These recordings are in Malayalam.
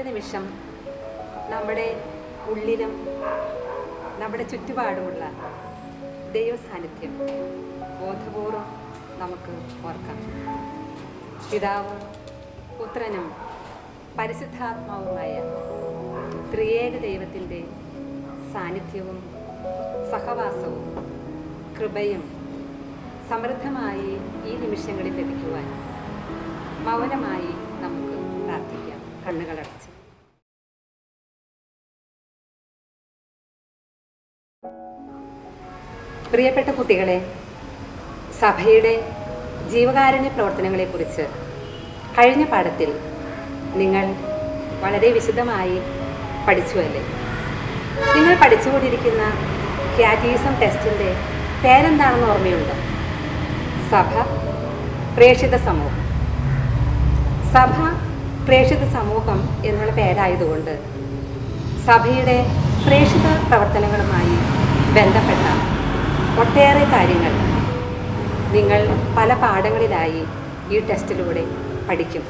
ഒരു നിമിഷം നമ്മുടെ ഉള്ളിലും നമ്മുടെ ചുറ്റുപാടുമുള്ള ദൈവ സാന്നിധ്യം ബോധപൂർവം നമുക്ക് ഓർക്കാം പിതാവും പുത്രനും പരിശുദ്ധാത്മാവുമായ ത്രിയേക ദൈവത്തിൻ്റെ സാന്നിധ്യവും സഹവാസവും കൃപയും സമൃദ്ധമായി ഈ നിമിഷങ്ങളിൽ ലഭിക്കുവാൻ മൗനമായി നമുക്ക് പ്രാർത്ഥിക്കാം കണ്ണുകളടച്ച് പ്രിയപ്പെട്ട കുട്ടികളെ സഭയുടെ ജീവകാരുണ്യ പ്രവർത്തനങ്ങളെക്കുറിച്ച് കഴിഞ്ഞ പാഠത്തിൽ നിങ്ങൾ വളരെ വിശദമായി പഠിച്ചുവല്ലേ നിങ്ങൾ പഠിച്ചുകൊണ്ടിരിക്കുന്ന ക്യാറ്റീസം ടെസ്റ്റിൻ്റെ പേരെന്താണെന്ന് ഓർമ്മയുണ്ടോ സഭ പ്രേക്ഷിത സമൂഹം സഭ പ്രേക്ഷിത സമൂഹം എന്നുള്ള പേരായതുകൊണ്ട് സഭയുടെ പ്രേക്ഷിത പ്രവർത്തനങ്ങളുമായി ബന്ധപ്പെട്ട ഒട്ടേറെ കാര്യങ്ങൾ നിങ്ങൾ പല പാഠങ്ങളിലായി ഈ ടെസ്റ്റിലൂടെ പഠിക്കും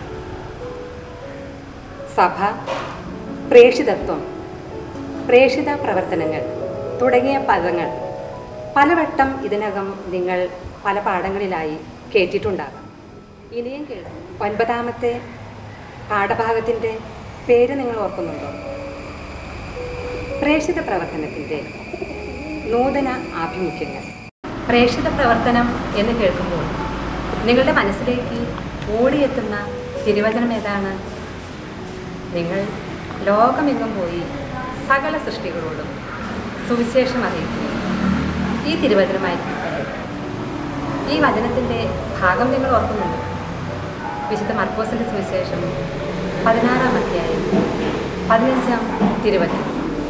സഭ പ്രേക്ഷിതത്വം പ്രേക്ഷിത പ്രവർത്തനങ്ങൾ തുടങ്ങിയ പദങ്ങൾ പലവട്ടം ഇതിനകം നിങ്ങൾ പല പാഠങ്ങളിലായി കേട്ടിട്ടുണ്ടാകാം ഇനിയും കേൾക്കും ഒൻപതാമത്തെ പാഠഭാഗത്തിൻ്റെ പേര് നിങ്ങൾ ഓർക്കുന്നുണ്ടോ പ്രേക്ഷിത പ്രവർത്തനത്തിൻ്റെ നൂതന ആഭിമുഖ്യങ്ങൾ പ്രേക്ഷിത പ്രവർത്തനം എന്ന് കേൾക്കുമ്പോൾ നിങ്ങളുടെ മനസ്സിലേക്ക് ഓടിയെത്തുന്ന തിരുവചനം ഏതാണ് നിങ്ങൾ ലോകമെങ്ങും പോയി സകല സൃഷ്ടികളോടും സുവിശേഷം അറിയിക്കുക ഈ തിരുവചനമായിരിക്കും അല്ലേ? ഈ വചനത്തിൻ്റെ ഭാഗം നിങ്ങൾ ഓർക്കുന്നുണ്ട് വിശുദ്ധ മർക്കോസിൻ്റെ സുവിശേഷം പതിനാറാം അധ്യായം പതിനഞ്ചാം തിരുവചനം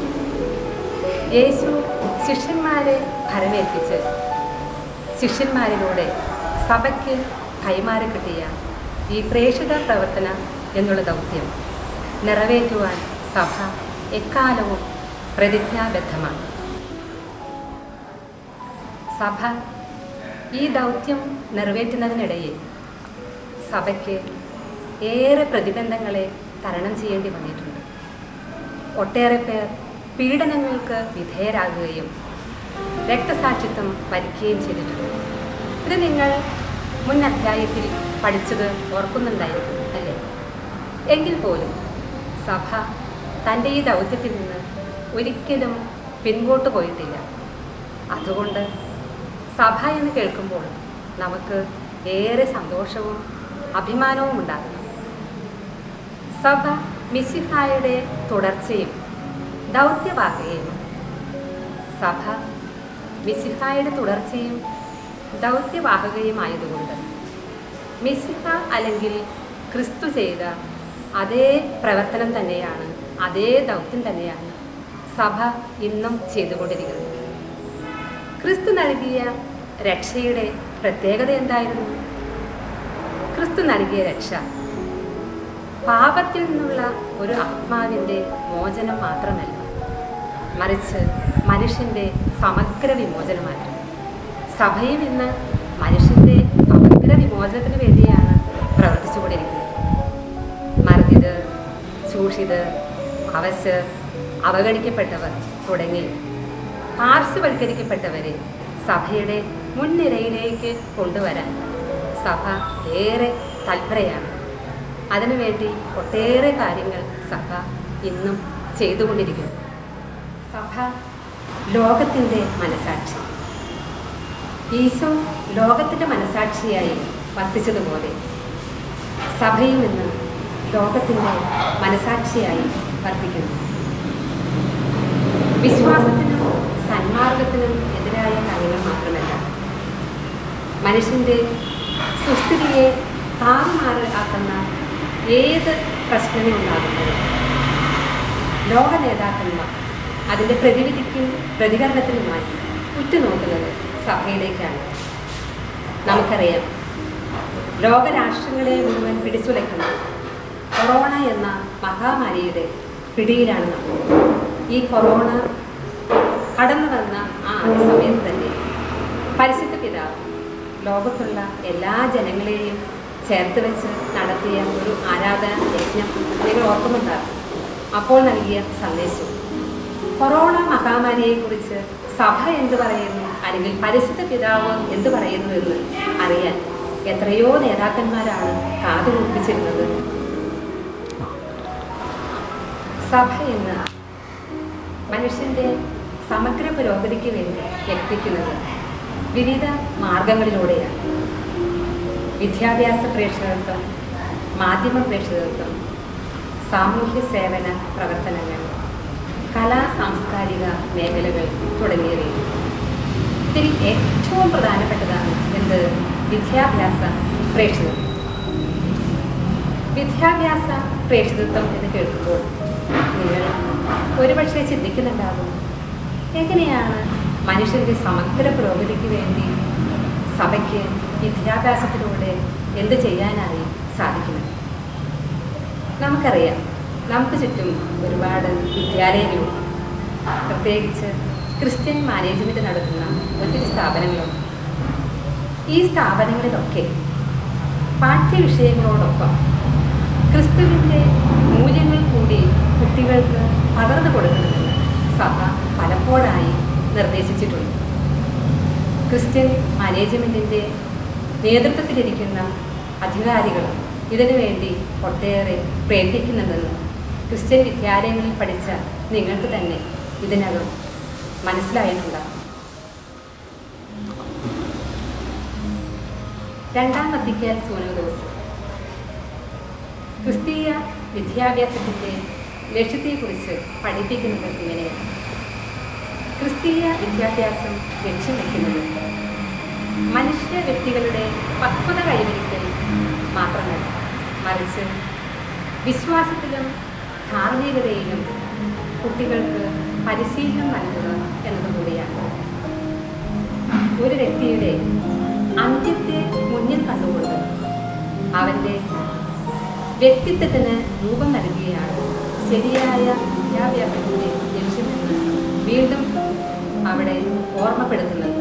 യേശു ശിഷ്യന്മാരെ ഭരമേൽപ്പിച്ച് ശിഷ്യന്മാരിലൂടെ സഭയ്ക്ക് കൈമാറി കിട്ടിയ ഈ പ്രേക്ഷിത പ്രവർത്തനം എന്നുള്ള ദൗത്യം നിറവേറ്റുവാൻ സഭ എക്കാലവും പ്രതിജ്ഞാബദ്ധമാണ് സഭ ഈ ദൗത്യം നിറവേറ്റുന്നതിനിടയിൽ സഭയ്ക്ക് ഏറെ പ്രതിബന്ധങ്ങളെ തരണം ചെയ്യേണ്ടി വന്നിട്ടുണ്ട് ഒട്ടേറെ പേർ പീഡനങ്ങൾക്ക് വിധേയരാകുകയും രക്തസാക്ഷിത്വം വരിക്കുകയും ചെയ്തിട്ടുണ്ട് ഇത് നിങ്ങൾ മുൻ അധ്യായത്തിൽ പഠിച്ചത് ഓർക്കുന്നുണ്ടായിരിക്കും അല്ലേ എങ്കിൽ പോലും സഭ തൻ്റെ ഈ ദൗത്യത്തിൽ നിന്ന് ഒരിക്കലും പിൻപോട്ട് പോയിട്ടില്ല അതുകൊണ്ട് സഭ എന്ന് കേൾക്കുമ്പോൾ നമുക്ക് ഏറെ സന്തോഷവും അഭിമാനവും ഉണ്ടാകുന്നു സഭ മിസിഹായുടെ തുടർച്ചയും ദൗത്യവാഹകയും സഭ മിസിഹായുടെ തുടർച്ചയും ദൗത്യവാഹകയുമായതുകൊണ്ട് മിസിഹ അല്ലെങ്കിൽ ക്രിസ്തു ചെയ്ത അതേ പ്രവർത്തനം തന്നെയാണ് അതേ ദൗത്യം തന്നെയാണ് സഭ ഇന്നും ചെയ്തുകൊണ്ടിരിക്കുന്നത് ക്രിസ്തു നൽകിയ രക്ഷയുടെ പ്രത്യേകത എന്തായിരുന്നു ക്രിസ്തു നൽകിയ രക്ഷ പാപത്തിൽ നിന്നുള്ള ഒരു ആത്മാവിൻ്റെ മോചനം മാത്രമല്ല മറിച്ച് മനുഷ്യൻ്റെ സമഗ്ര വിമോചനമായിരുന്നു സഭയും ഇന്ന് മനുഷ്യൻ്റെ സമഗ്ര വിമോചനത്തിന് വേണ്ടിയാണ് പ്രവർത്തിച്ചുകൊണ്ടിരിക്കുന്നത് മർദ്ദിതർ ചൂഷിതർ അവശർ അവഗണിക്കപ്പെട്ടവർ തുടങ്ങി പാർശ്വവൽക്കരിക്കപ്പെട്ടവരെ സഭയുടെ മുൻനിരയിലേക്ക് കൊണ്ടുവരാൻ സഭ ഏറെ തൽപരയാണ് അതിനുവേണ്ടി ഒട്ടേറെ കാര്യങ്ങൾ സഭ ഇന്നും ചെയ്തുകൊണ്ടിരിക്കുന്നു സഭ ലോകത്തിൻ്റെ മനസാക്ഷി ഈശോ ലോകത്തിൻ്റെ മനസാക്ഷിയായി വർത്തിച്ചതുപോലെ സഭയിൽ നിന്ന് ലോകത്തിൻ്റെ മനസാക്ഷിയായി വർത്തിക്കുന്നു വിശ്വാസത്തിനും സന്മാർഗത്തിനും എതിരായ കാര്യങ്ങൾ മാത്രമല്ല മനുഷ്യൻ്റെ സുസ്ഥിതിയെ താറുമാറ് ആക്കുന്ന ഏത് പ്രശ്നവും ഉണ്ടാകുമ്പോഴും ലോക നേതാക്കന്മാർ അതിൻ്റെ പ്രതിവിധിക്കും പ്രതികരണത്തിനുമായി ഉറ്റുനോക്കുന്നത് സഭയിലേക്കാണ് നമുക്കറിയാം ലോകരാഷ്ട്രങ്ങളെ മുഴുവൻ പിടിച്ചുലയ്ക്കുന്ന കൊറോണ എന്ന മഹാമാരിയുടെ പിടിയിലാണ് നമ്മൾ ഈ കൊറോണ കടന്നു വന്ന ആ സമയത്ത് തന്നെ പരിശുദ്ധ പിതാവ് ലോകത്തുള്ള എല്ലാ ജനങ്ങളെയും ചേർത്ത് വെച്ച് നടത്തിയ ഒരു ആരാധന യജ്ഞം നിങ്ങൾ ഓർക്കുന്നുണ്ടാകും അപ്പോൾ നൽകിയ സന്ദേശം കൊറോണ മഹാമാരിയെക്കുറിച്ച് സഭ എന്ത് പറയുന്നു അല്ലെങ്കിൽ പരിശുദ്ധ പിതാവ് എന്ത് പറയുന്നു എന്ന് അറിയാൻ എത്രയോ നേതാക്കന്മാരാണ് കാതുകൂപ്പിച്ചിരുന്നത് സഭ ഇന്ന് മനുഷ്യന്റെ സമഗ്ര പുരോഗതിക്ക് വേണ്ടി യത്നിക്കുന്നത് വിവിധ മാർഗങ്ങളിലൂടെയാണ് വിദ്യാഭ്യാസ പ്രേക്ഷകത്വം മാധ്യമ പ്രേക്ഷകത്വം സാമൂഹ്യ സേവന പ്രവർത്തനങ്ങൾ കലാ സാംസ്കാരിക മേഖലകൾ തുടങ്ങിയവയും ഇതിൽ ഏറ്റവും പ്രധാനപ്പെട്ടതാണ് എന്ത് വിദ്യാഭ്യാസ പ്രേക്ഷകത്വം വിദ്യാഭ്യാസ പ്രേക്ഷിതത്വം എന്ന് കേൾക്കുമ്പോൾ നിങ്ങൾ ഒരുപക്ഷെ ചിന്തിക്കുന്നുണ്ടാകും എങ്ങനെയാണ് മനുഷ്യരുടെ സമഗ്ര പുരോഗതിക്ക് വേണ്ടി സഭയ്ക്ക് വിദ്യാഭ്യാസത്തിലൂടെ എന്ത് ചെയ്യാനായി സാധിക്കുന്നത് നമുക്കറിയാം നമുക്ക് ചുറ്റും ഒരുപാട് വിദ്യാലയങ്ങളുണ്ട് പ്രത്യേകിച്ച് ക്രിസ്ത്യൻ മാനേജ്മെൻറ്റ് നടത്തുന്ന ഒത്തിരി സ്ഥാപനങ്ങളുണ്ട് ഈ സ്ഥാപനങ്ങളിലൊക്കെ പാഠ്യവിഷയങ്ങളോടൊപ്പം ക്രിസ്തുവിൻ്റെ മൂല്യങ്ങൾ കൂടി കുട്ടികൾക്ക് പകർന്നു കൊടുക്കണമെന്ന് സഭ പലപ്പോഴായി നിർദ്ദേശിച്ചിട്ടുണ്ട് ക്രിസ്ത്യൻ മാനേജ്മെൻറ്റിൻ്റെ നേതൃത്വത്തിലിരിക്കുന്ന അധികാരികൾ ഇതിനു വേണ്ടി ഒട്ടേറെ പ്രയത്നിക്കുന്നുണ്ടെന്ന് ക്രിസ്ത്യൻ വിദ്യാലയങ്ങളിൽ പഠിച്ച നിങ്ങൾക്ക് തന്നെ ഇതിനകം മനസ്സിലായിട്ടുണ്ടാകും രണ്ടാം വത്തിക്കാൻ സൂനോദോസ് ക്രിസ്തീയ വിദ്യാഭ്യാസത്തിൻ്റെ ലക്ഷ്യത്തെക്കുറിച്ച് പഠിപ്പിക്കുന്നത് ഇങ്ങനെയാണ് ക്രിസ്തീയ വിദ്യാഭ്യാസം ലക്ഷ്യം വയ്ക്കുന്നത് മനുഷ്യ വ്യക്തികളുടെ പക്വത കൈവരിക്കൽ മാത്രമല്ല മറിച്ച് വിശ്വാസത്തിലും ധാർമ്മികതയിലും കുട്ടികൾക്ക് പരിശീലനം നൽകുക എന്നതുകൂടിയാണ് ഒരു വ്യക്തിയുടെ അന്ത്യത്തെ മുന്നിൽ കണ്ടുകൊണ്ട് അവൻ്റെ വ്യക്തിത്വത്തിന് രൂപം നൽകുകയാണ് ശരിയായ വിദ്യാഭ്യാസത്തിൻ്റെ ലക്ഷ്യമെന്ന് വീണ്ടും അവിടെ ഓർമ്മപ്പെടുത്തുന്നത്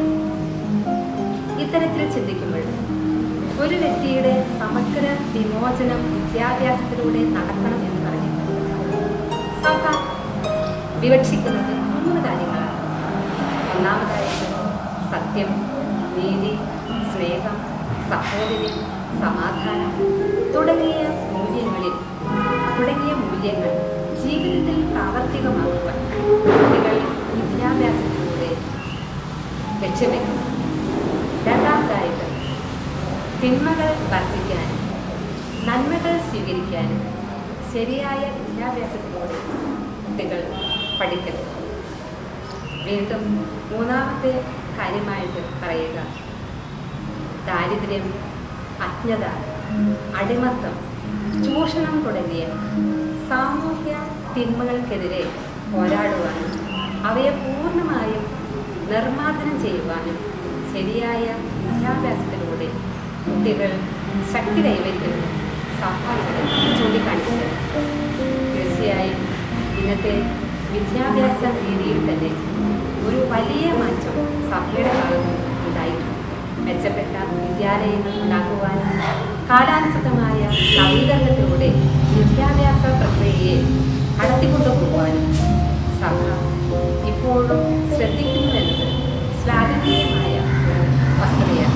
ഇത്തരത്തിൽ ചിന്തിക്കുമ്പോൾ ഒരു വ്യക്തിയുടെ സമഗ്ര വിമോചനം വിദ്യാഭ്യാസത്തിലൂടെ നടക്കണം എന്ന് പറയുന്നത് സഭ വിവക്ഷിക്കുന്നത് മൂന്ന് കാര്യങ്ങളാണ് ഒന്നാമതായിട്ട് സത്യം നീതി സ്നേഹം സഹോദര്യം സമാധാനം തുടങ്ങിയ മൂല്യങ്ങളിൽ തുടങ്ങിയ മൂല്യങ്ങൾ ജീവിതത്തിൽ പ്രാവർത്തികമാക്കുവാൻ കുട്ടികൾ വിദ്യാഭ്യാസത്തിലൂടെ ലക്ഷ്യം വെക്കുന്നു രണ്ടാമതായിട്ട് തിന്മകൾ വർദ്ധിക്കാനും നന്മകൾ സ്വീകരിക്കാനും ശരിയായ വിദ്യാഭ്യാസത്തിലൂടെ കുട്ടികൾ പഠിക്കണം വീണ്ടും മൂന്നാമത്തെ കാര്യമായിട്ട് പറയുക ദാരിദ്ര്യം അജ്ഞത അടിമത്തം ചൂഷണം തുടങ്ങിയ സാമൂഹ്യ തിന്മകൾക്കെതിരെ പോരാടുവാനും അവയെ പൂർണ്ണമായും നിർമ്മാർജ്ജനം ചെയ്യുവാനും ശരിയായ വിദ്യാഭ്യാസത്തിലൂടെ കുട്ടികൾ ശക്തി കൈവരിക്കുന്നത് സഭ ഇവിടെ ചൂണ്ടിക്കാണിച്ചത് തീർച്ചയായും ഇന്നത്തെ വിദ്യാഭ്യാസ രീതിയിൽ തന്നെ ഒരു വലിയ മാറ്റം സഭയുടെ ഭാഗത്ത് ഉണ്ടായിട്ടുണ്ട് മെച്ചപ്പെട്ട വിദ്യാലയങ്ങൾ ഉണ്ടാക്കുവാനും കാലാനുസൃതമായ നവീകരണത്തിലൂടെ വിദ്യാഭ്യാസ പ്രക്രിയയെ കടത്തിക്കൊണ്ടുപോകാനും സഭ ഇപ്പോഴും ശ്രദ്ധിക്കുന്നുവെന്നത് ശ്ലാഘനീയമായ ഒരു വസ്തുതയാണ്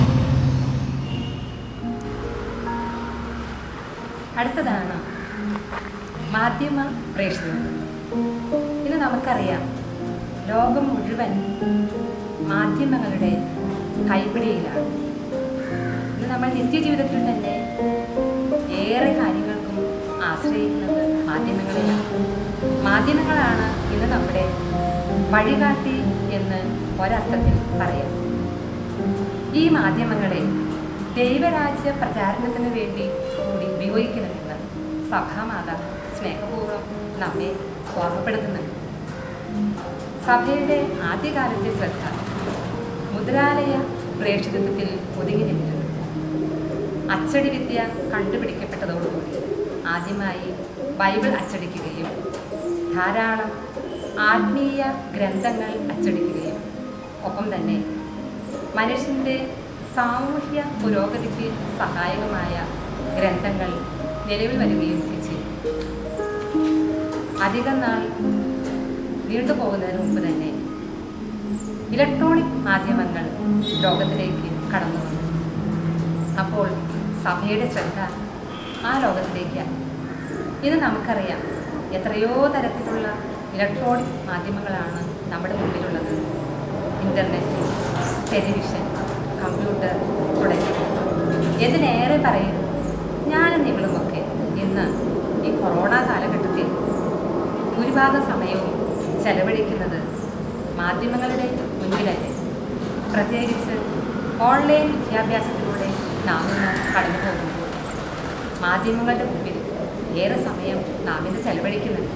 അടുത്തതാണ് മാധ്യമ പ്രേക്ഷകർ ഇന്ന് നമുക്കറിയാം ലോകം മുഴുവൻ മാധ്യമങ്ങളുടെ കൈപ്പിടിയിലാണ് ഇന്ന് നമ്മൾ നിത്യജീവിതത്തിൽ തന്നെ ഏറെ കാര്യങ്ങൾക്കും ആശ്രയിക്കുന്നത് മാധ്യമങ്ങളെയാണ് മാധ്യമങ്ങളാണ് ഇന്ന് നമ്മുടെ വഴികാട്ടി എന്ന് ഒരർത്ഥത്തിൽ പറയാം ഈ മാധ്യമങ്ങളെ ദൈവരാജ്യ പ്രചാരണത്തിന് വേണ്ടി കൂടി ഉപയോഗിക്കണമെന്ന് സഭാമാത സ്നേഹപൂർവ്വം നമ്മെ ഓർമ്മപ്പെടുത്തുന്നുണ്ട് സഭയുടെ ആദ്യകാലത്തെ ശ്രദ്ധ മുദ്രാലയ പ്രേക്ഷിതത്വത്തിൽ ഒതുങ്ങി നിന്നിരുന്നു അച്ചടി വിദ്യ കണ്ടുപിടിക്കപ്പെട്ടതോടുകൂടി ആദ്യമായി ബൈബിൾ അച്ചടിക്കുകയും ധാരാളം ആത്മീയ ഗ്രന്ഥങ്ങൾ അച്ചടിക്കുകയും ഒപ്പം തന്നെ മനുഷ്യൻ്റെ സാമൂഹ്യ പുരോഗതിക്ക് സഹായകമായ ഗ്രന്ഥങ്ങൾ നിലവിൽ വരികയും ഒക്കെ ചെയ്തു അധികം നാൾ നീണ്ടുപോകുന്നതിന് മുമ്പ് തന്നെ ഇലക്ട്രോണിക് മാധ്യമങ്ങൾ ലോകത്തിലേക്ക് കടന്നു വന്നു അപ്പോൾ സഭയുടെ ശ്രദ്ധ ആ ലോകത്തിലേക്കാണ് ഇത് നമുക്കറിയാം എത്രയോ തരത്തിലുള്ള ഇലക്ട്രോണിക് മാധ്യമങ്ങളാണ് നമ്മുടെ മുമ്പിലുള്ളത് ഇൻ്റർനെറ്റ് ടെലിവിഷൻ കമ്പ്യൂട്ടർ തുടങ്ങിയവ എന്തിനേറെ പറയുന്നു ഞാനും നിങ്ങളുമൊക്കെ ഇന്ന് ഈ കൊറോണ കാലഘട്ടത്തിൽ ഭൂരിഭാഗം സമയവും ചെലവഴിക്കുന്നത് മാധ്യമങ്ങളുടെ മുൻപിലല്ലേ പ്രത്യേകിച്ച് ഓൺലൈൻ വിദ്യാഭ്യാസത്തിലൂടെ നാം ഇന്ന് കടന്നു പോകുമ്പോൾ മാധ്യമങ്ങളുടെ മുമ്പിൽ ഏറെ സമയം നാം ഇന്ന് ചെലവഴിക്കുന്നുണ്ട്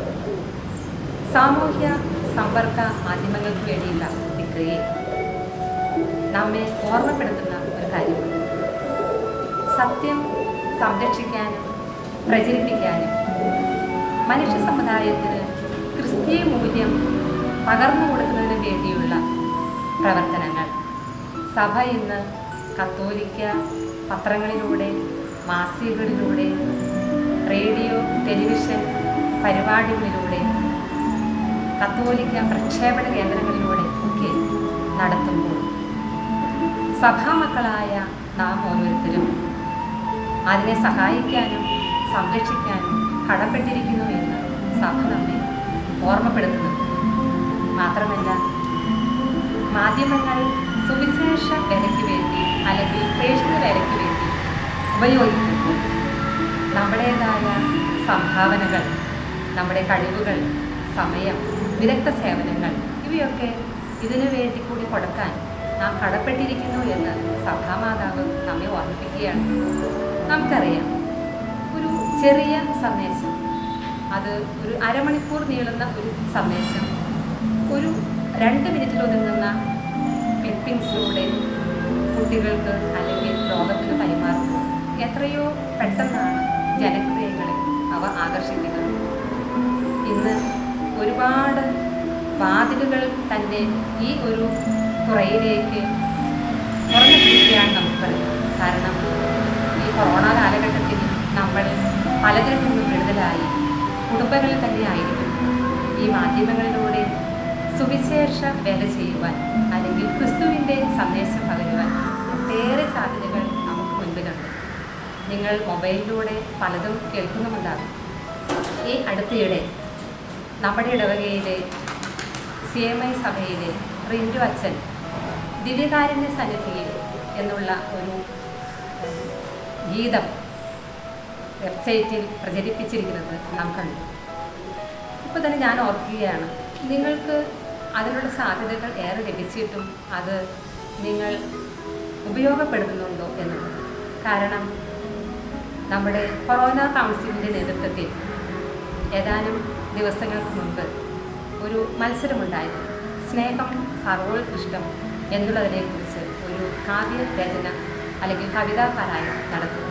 സാമൂഹ്യ സമ്പർക്ക മാധ്യമങ്ങൾക്ക് വേണ്ടിയുള്ള ഡിഗ്രിയെ നമ്മെ ഓർമ്മപ്പെടുത്തുന്ന ഒരു കാര്യമുണ്ട് സത്യം സംരക്ഷിക്കാനും പ്രചരിപ്പിക്കാനും മനുഷ്യ സമുദായത്തിന് ക്രിസ്തീയ മൂല്യം പകർന്നു കൊടുക്കുന്നതിന് വേണ്ടിയുള്ള പ്രവർത്തനങ്ങൾ സഭ ഇന്ന് കത്തോലിക്ക പത്രങ്ങളിലൂടെ മാസികകളിലൂടെ റേഡിയോ ടെലിവിഷൻ പരിപാടികളിലൂടെ കത്തോലിക്ക പ്രക്ഷേപണ കേന്ദ്രങ്ങളിലൂടെ ഒക്കെ നടത്തുമ്പോൾ സഭാമക്കളായ നാം ഓരോരുത്തരും അതിനെ സഹായിക്കാനും സംരക്ഷിക്കാനും കടപ്പെട്ടിരിക്കുന്നു എന്ന് സഭ നമ്മെ ഓർമ്മപ്പെടുത്തുന്നുണ്ട് മാത്രമല്ല മാധ്യമങ്ങൾ സുവിശേഷ വിലയ്ക്ക് വേണ്ടി അല്ലെങ്കിൽ പ്രേക്ഷിത വിലയ്ക്ക് വേണ്ടി ഉപയോഗിക്കുമ്പോൾ നമ്മുടേതായ സംഭാവനകൾ നമ്മുടെ കഴിവുകൾ സമയം വിദഗ്ധ സേവനങ്ങൾ ഇവയൊക്കെ ഇതിനു വേണ്ടി കൂടി കൊടുക്കാൻ നാം കടപ്പെട്ടിരിക്കുന്നു എന്ന് സഭാമാതാവ് നമ്മെ ഓർമ്മിപ്പിക്കുകയാണ് നമുക്കറിയാം ഒരു ചെറിയ സന്ദേശം അത് ഒരു അരമണിക്കൂർ നീളുന്ന ഒരു സന്ദേശം ഒരു രണ്ട് മിനിറ്റിൽ ഒതുങ്ങുന്ന ക്ലിപ്പിങ്സിലൂടെ കുട്ടികൾക്ക് അല്ലെങ്കിൽ ലോകത്തിന് കൈമാറുമ്പോൾ എത്രയോ പെട്ടെന്നാണ് ജനപ്രിയങ്ങളെ അവ ആകർഷിക്കുന്നത് ഇന്ന് ഒരുപാട് വാതിലുകൾ തന്നെ ഈ ഒരു തുറയിലേക്ക് തുറന്നിട്ടിരിക്കുകയാണ് നമുക്ക് പറയുന്നത് കാരണം ഈ കൊറോണ കാലഘട്ടത്തിൽ നമ്മൾ പലതിൽ നിന്നും വിടുതലായി കുടുംബങ്ങളിൽ തന്നെ ആയിരിക്കും ഈ മാധ്യമങ്ങളിലൂടെ സുവിശേഷ വേല ചെയ്യുവാൻ അല്ലെങ്കിൽ ക്രിസ്തുവിൻ്റെ സന്ദേശം പകരുവാൻ ഒട്ടേറെ സാധ്യതകൾ നമുക്ക് മുൻപിലുണ്ട് നിങ്ങൾ മൊബൈലിലൂടെ പലതും കേൾക്കുന്നുമുണ്ടാകും ഈ അടുത്തിടെ നമ്മുടെ ഇടവകയിലെ സി എം ഐ സഭയിലെ റിൻഡു അച്ഛൻ ദിവ്യകാരുണ്യ സന്നിധിയിൽ എന്നുള്ള ഒരു ഉം, ഗീതം വെബ്സൈറ്റിൽ പ്രചരിപ്പിച്ചിരിക്കുന്നത് നാം കണ്ടു ഇപ്പോൾ തന്നെ ഞാൻ ഓർക്കുകയാണ് നിങ്ങൾക്ക് അതിനുള്ള സാധ്യതകൾ ഏറെ ലഭിച്ചിട്ടും അത് നിങ്ങൾ ഉപയോഗപ്പെടുത്തുന്നുണ്ടോ എന്നുള്ളത് കാരണം നമ്മുടെ കൊറോണ കൗൺസിലിൻ്റെ നേതൃത്വത്തിൽ ഏതാനും ദിവസങ്ങൾക്ക് മുൻപ് ഒരു മത്സരമുണ്ടായിരുന്നു സ്നേഹം സർവോത്കൃഷ്ടം എന്നുള്ളതിനെക്കുറിച്ച് ഒരു കാവ്യ രചന അല്ലെങ്കിൽ കവിതാ പാരായണം നടത്തുന്നു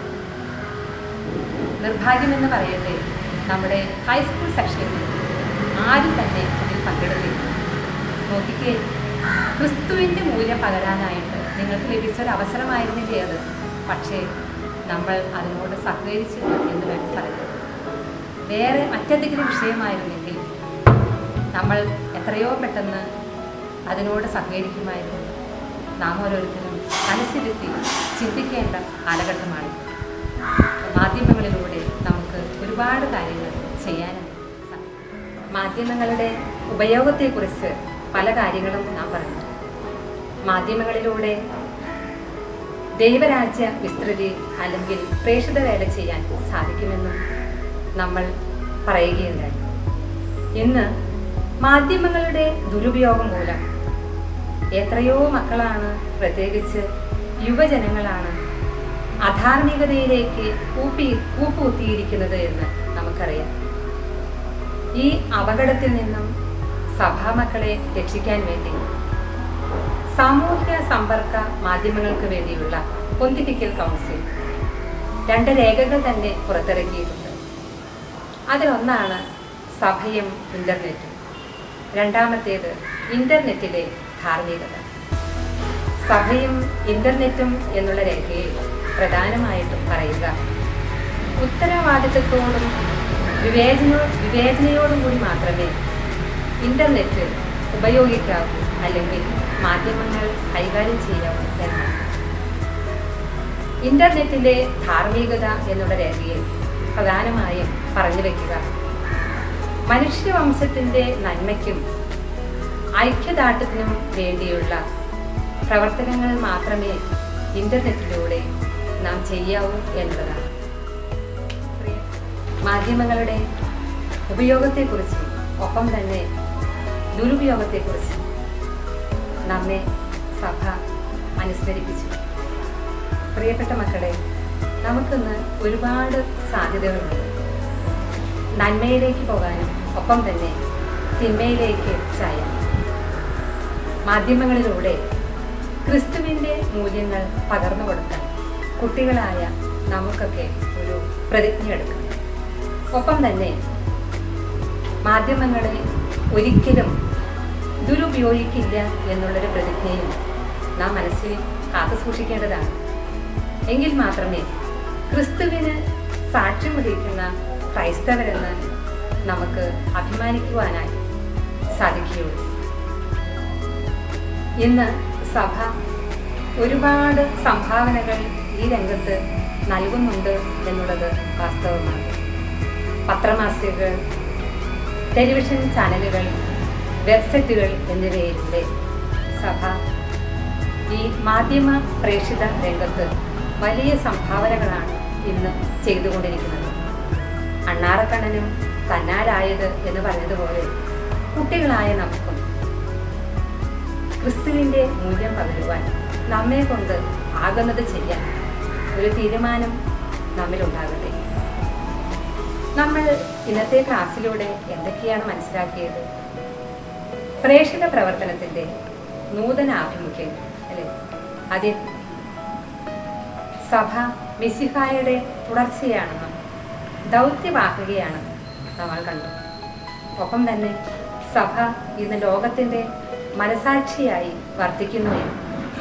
നിർഭാഗ്യമെന്ന് പറയട്ടെ നമ്മുടെ ഹൈസ്കൂൾ സെക്ഷനിൽ ആരും തന്നെ അതിൽ പങ്കെടുത്തില്ല നോക്കിക്കേ ക്രിസ്തുവിൻ്റെ മൂല്യം പകരാനായിട്ട് നിങ്ങൾക്ക് ലഭിച്ച ഒരു അവസരമായിരുന്നില്ലേ അത് പക്ഷേ നമ്മൾ അതിനോട് സഹകരിച്ചില്ല എന്ന് വേണം പറയാൻ വേറെ മറ്റെന്തെങ്കിലും വിഷയമായിരുന്നെങ്കിൽ നമ്മൾ എത്രയോ പെട്ടെന്ന് അതിനോട് സഹകരിക്കുമായിരുന്നു നാം ഓരോരുത്തരും മനസ്സിരുത്തി ചിന്തിക്കേണ്ട കാലഘട്ടമാണ് മാധ്യമങ്ങളിലൂടെ നമുക്ക് ഒരുപാട് കാര്യങ്ങൾ ചെയ്യാനുണ്ട് മാധ്യമങ്ങളുടെ ഉപയോഗത്തെക്കുറിച്ച് പല കാര്യങ്ങളും നാം പറഞ്ഞു മാധ്യമങ്ങളിലൂടെ ദൈവരാജ്യ വിസ്തൃതി അല്ലെങ്കിൽ പ്രേക്ഷിത വേല ചെയ്യാൻ സാധിക്കുമെന്നും നമ്മൾ പറയുകയുണ്ടായി ഇന്ന് മാധ്യമങ്ങളുടെ ദുരുപയോഗം മൂലം എത്രയോ മക്കളാണ് പ്രത്യേകിച്ച് യുവജനങ്ങളാണ് അധാർമികതയിലേക്ക് കൂപ്പി കൂപ്പുകുത്തിയിരിക്കുന്നത് എന്ന് നമുക്കറിയാം ഈ അപകടത്തിൽ നിന്നും സഭാമക്കളെ രക്ഷിക്കാൻ വേണ്ടി സാമൂഹ്യ സമ്പർക്ക മാധ്യമങ്ങൾക്ക് വേണ്ടിയുള്ള പൊന്തിപ്പിക്കൽ കൗൺസിൽ രണ്ട് രേഖകൾ തന്നെ പുറത്തിറക്കിയിട്ടുണ്ട് അതിലൊന്നാണ് സഭയും ഇൻ്റർനെറ്റും രണ്ടാമത്തേത് ഇൻ്റർനെറ്റിലെ ധാർമ്മികത സഭയും ഇൻ്റർനെറ്റും എന്നുള്ള രേഖയിൽ പ്രധാനമായിട്ടും പറയുക ഉത്തരവാദിത്വത്തോടും വിവേചന വിവേചനയോടും കൂടി മാത്രമേ ഇൻ്റർനെറ്റ് ഉപയോഗിക്കാവൂ അല്ലെങ്കിൽ മാധ്യമങ്ങൾ കൈകാര്യം ചെയ്യാവൂ എന്നാണ് ഇൻ്റർനെറ്റിൻ്റെ ധാർമ്മികത എന്നുള്ള രേഖയിൽ പ്രധാനമായും പറഞ്ഞു വയ്ക്കുക മനുഷ്യവംശത്തിൻ്റെ നന്മയ്ക്കും ഐക്യദാർഢ്യത്തിനും വേണ്ടിയുള്ള പ്രവർത്തനങ്ങൾ മാത്രമേ ഇൻ്റർനെറ്റിലൂടെ നാം ചെയ്യാവൂ എന്നതാണ് മാധ്യമങ്ങളുടെ ഉപയോഗത്തെക്കുറിച്ചും ഒപ്പം തന്നെ ദുരുപയോഗത്തെക്കുറിച്ചും നമ്മെ സഭ അനുസ്മരിപ്പിച്ചു പ്രിയപ്പെട്ട മക്കളെ നമുക്കിന്ന് ഒരുപാട് സാധ്യതകളുണ്ട് നന്മയിലേക്ക് പോകാനും ഒപ്പം തന്നെ തിന്മയിലേക്ക് ചായാൻ മാധ്യമങ്ങളിലൂടെ ക്രിസ്തുവിൻ്റെ മൂല്യങ്ങൾ പകർന്നു കൊടുക്കാൻ കുട്ടികളായ നമുക്കൊക്കെ ഒരു പ്രതിജ്ഞ എടുക്കാം ഒപ്പം തന്നെ മാധ്യമങ്ങളെ ഒരിക്കലും ദുരുപയോഗിക്കില്ല എന്നുള്ളൊരു പ്രതിജ്ഞയും നാം മനസ്സിൽ കാത്തു സൂക്ഷിക്കേണ്ടതാണ് എങ്കിൽ മാത്രമേ ക്രിസ്തുവിന് സാക്ഷ്യം വഹിക്കുന്ന ക്രൈസ്തവരെന്ന് നമുക്ക് അഭിമാനിക്കുവാനായി സാധിക്കുകയുള്ളൂ ഇന്ന് സഭ ഒരുപാട് സംഭാവനകൾ ഈ രംഗത്ത് നൽകുന്നുണ്ട് എന്നുള്ളത് വാസ്തവമാണ് പത്രമാസികകൾ ടെലിവിഷൻ ചാനലുകൾ വെബ്സൈറ്റുകൾ എന്നിവയിലൂടെ സഭ ഈ മാധ്യമ പ്രേക്ഷിത രംഗത്ത് വലിയ സംഭാവനകളാണ് ഇന്ന് ചെയ്തുകൊണ്ടിരിക്കുന്നത് അണ്ണാറക്കണ്ണനും തന്നാലായത് എന്ന് പറഞ്ഞതുപോലെ കുട്ടികളായ നമുക്കും ക്രിസ്തുവിൻ്റെ മൂല്യം പകരുവാൻ നമ്മെ കൊണ്ട് ആകുന്നത് ചെയ്യാൻ ഒരു തീരുമാനം നമ്മിലുണ്ടാകട്ടെ നമ്മൾ ഇന്നത്തെ ക്ലാസ്സിലൂടെ എന്തൊക്കെയാണ് മനസ്സിലാക്കിയത് പ്രേക്ഷിത പ്രവർത്തനത്തിൻ്റെ നൂതന ആഭിമുഖ്യം അല്ലേ അതിൽ സഭ മിസിഹായുടെ തുടർച്ചയാണെന്നും ദൗത്യമാക്കുകയാണ് നമ്മൾ കണ്ടു ഒപ്പം തന്നെ സഭ ഇന്ന് ലോകത്തിൻ്റെ മനസാക്ഷിയായി വർദ്ധിക്കുന്നു എന്ന്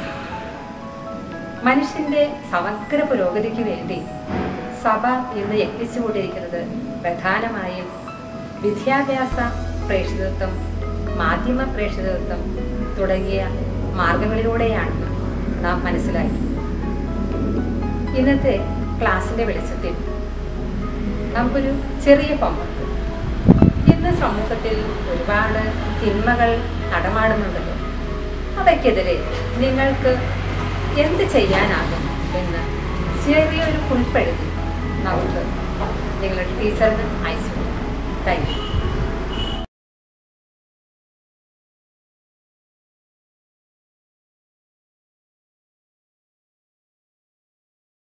മനുഷ്യന്റെ സമഗ്ര പുരോഗതിക്ക് വേണ്ടി സഭ ഇന്ന് യത്നിച്ചുകൊണ്ടിരിക്കുന്നത് പ്രധാനമായും വിദ്യാഭ്യാസ പ്രേക്ഷിതത്വം മാധ്യമ പ്രേക്ഷിതത്വം തുടങ്ങിയ മാർഗങ്ങളിലൂടെയാണെന്ന് നാം മനസ്സിലാക്കി ഇന്നത്തെ ക്ലാസിന്റെ വെളിച്ചത്തിൽ നമുക്കൊരു ചെറിയ ഹോംവർക്ക് ഇന്ന് സമൂഹത്തിൽ ഒരുപാട് തിന്മകൾ നടമാടുന്നുണ്ടല്ലോ അവയ്ക്കെതിരെ നിങ്ങൾക്ക് എന്ത് ചെയ്യാനാകും എന്ന് ചെറിയൊരു കുറിപ്പെഴുതി നമുക്ക് നിങ്ങളുടെ ടീച്ചറിന് അയച്ചു താങ്ക് യു